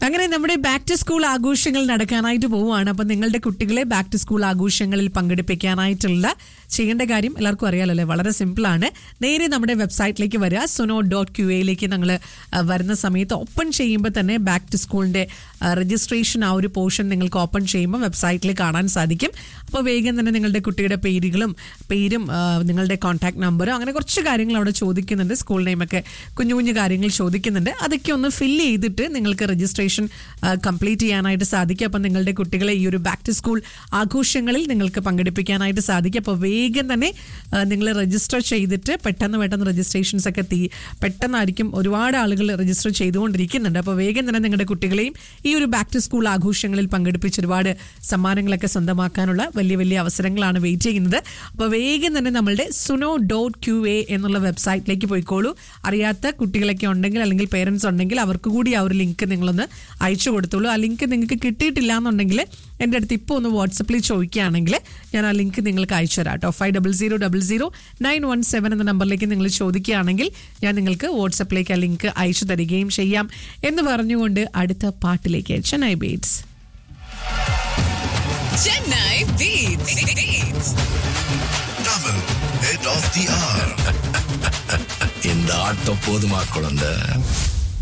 അങ്ങനെ നമ്മുടെ back to school ആഘോഷങ്ങൾ നടക്കാനായിട്ട് പോവുകയാണ് അപ്പം നിങ്ങളുടെ കുട്ടികളെ ബാക്ക് ടു സ്കൂൾ ആഘോഷങ്ങളിൽ പങ്കെടുപ്പിക്കാനായിട്ടുള്ള ചെയ്യേണ്ട കാര്യം എല്ലാവർക്കും അറിയാലോ അല്ലേ വളരെ സിമ്പിളാണ് നേരെ നമ്മുടെ വെബ്സൈറ്റിലേക്ക് വരിക സുനോ ഡോട്ട് ക്യു എയിലേക്ക് നിങ്ങൾ വരുന്ന സമയത്ത് ഓപ്പൺ ചെയ്യുമ്പോൾ തന്നെ ബാക്ക് ടു സ്കൂളിൻ്റെ രജിസ്ട്രേഷൻ ആ ഒരു പോർഷൻ നിങ്ങൾക്ക് ഓപ്പൺ ചെയ്യുമ്പോൾ വെബ്സൈറ്റിൽ കാണാൻ സാധിക്കും അപ്പോൾ വേഗം തന്നെ നിങ്ങളുടെ കുട്ടിയുടെ പേരുകളും പേരും ആ, നിങ്ങളുടെ കോൺടാക്ട് നമ്പറും അങ്ങനെ കുറച്ച് കാര്യങ്ങൾ അവിടെ ചോദിക്കുന്നുണ്ട് സ്കൂൾ നെയിമൊക്കെ കുഞ്ഞു കുഞ്ഞു കാര്യങ്ങൾ ചോദിക്കുന്നുണ്ട് അതൊക്കെ ഒന്ന് ഫില്ല് ചെയ്തിട്ട് നിങ്ങൾക്ക് രജിസ്ട്രേഷൻ കംപ്ലീറ്റ് ചെയ്യാനായിട്ട് സാധിക്കും അപ്പം നിങ്ങളുടെ കുട്ടികളെ ഈ ഒരു ബാക്ക് ടു സ്കൂൾ ആഘോഷങ്ങളിൽ നിങ്ങൾക്ക് പങ്കെടുപ്പിക്കാനായിട്ട് സാധിക്കും അപ്പോൾ വേഗം തന്നെ നിങ്ങൾ രജിസ്റ്റർ ചെയ്തിട്ട് പെട്ടെന്ന് പെട്ടെന്ന് രജിസ്ട്രേഷൻസ് ഒക്കെ തീ പെട്ടെന്നായിരിക്കും ഒരുപാട് ആളുകൾ രജിസ്റ്റർ ചെയ്തുകൊണ്ടിരിക്കുന്നുണ്ട് അപ്പോൾ വേഗം തന്നെ നിങ്ങളുടെ കുട്ടികളെയും ഈ ഒരു ബാക്ക് ടു സ്കൂൾ ആഘോഷങ്ങളിൽ പങ്കെടുപ്പിച്ച് ഒരുപാട് സമ്മാനങ്ങളൊക്കെ സ്വന്തമാക്കാനുള്ള വലിയ വലിയ അവസരങ്ങളാണ് വെയിറ്റ് ചെയ്യുന്നത് അപ്പോൾ വേഗം തന്നെ നമ്മളുടെ സുനോ ഡോട്ട് ക്യു എ എന്നുള്ള വെബ്സൈറ്റിലേക്ക് പോയിക്കോളൂ അറിയാത്ത കുട്ടികളൊക്കെ ഉണ്ടെങ്കിൽ അല്ലെങ്കിൽ പേരൻസ് ഉണ്ടെങ്കിൽ അവർക്ക് കൂടി ആ ഒരു ലിങ്ക് നിങ്ങളൊന്ന് അയച്ചു കൊടുത്തോളൂ ആ ലിങ്ക് നിങ്ങൾക്ക് കിട്ടിയിട്ടില്ല എന്നുണ്ടെങ്കിൽ എൻ്റെ അടുത്ത് ഇപ്പോൾ ഒന്ന് വാട്സപ്പിൽ ചോദിക്കുകയാണെങ്കിൽ ഞാൻ ആ ലിങ്ക് നിങ്ങൾക്ക് അയച്ചു തരാം കേട്ടോ five double zero double zero nine one seven എന്ന നമ്പറിലേക്ക് നിങ്ങൾ ചോദിക്കുകയാണെങ്കിൽ ഞാൻ നിങ്ങൾക്ക് വാട്സപ്പിലേക്ക് ആ ലിങ്ക് അയച്ചു തരികയും ചെയ്യാം എന്ന് പറഞ്ഞുകൊണ്ട് അടുത്ത പാട്ടിലേക്ക് Chennai beats Chennai Beats. Beats. Tamil, head of the hour. இந்த ஆட்டம் போதுமா குழந்தை